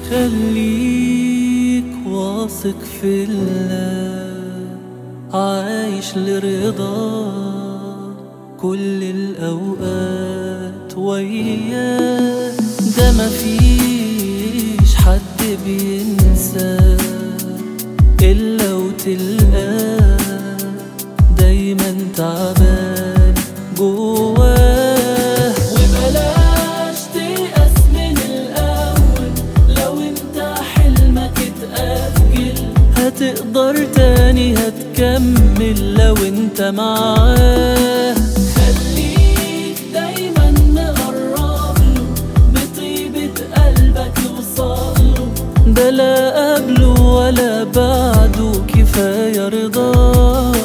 خليك واثق في الله عايش لرضا كل الأوقات وياه ده مفيش حد بينسى إلا وتلقاه دايما تعبان جواه وبلاش تيأس من الأول لو انت حلمك اتأجل هتقدر تاني هتكمل لو انت معاه خليك دايما مقرب له بطيبة قلبك يوصله ده لا قبله ولا بعده كفاية رضاه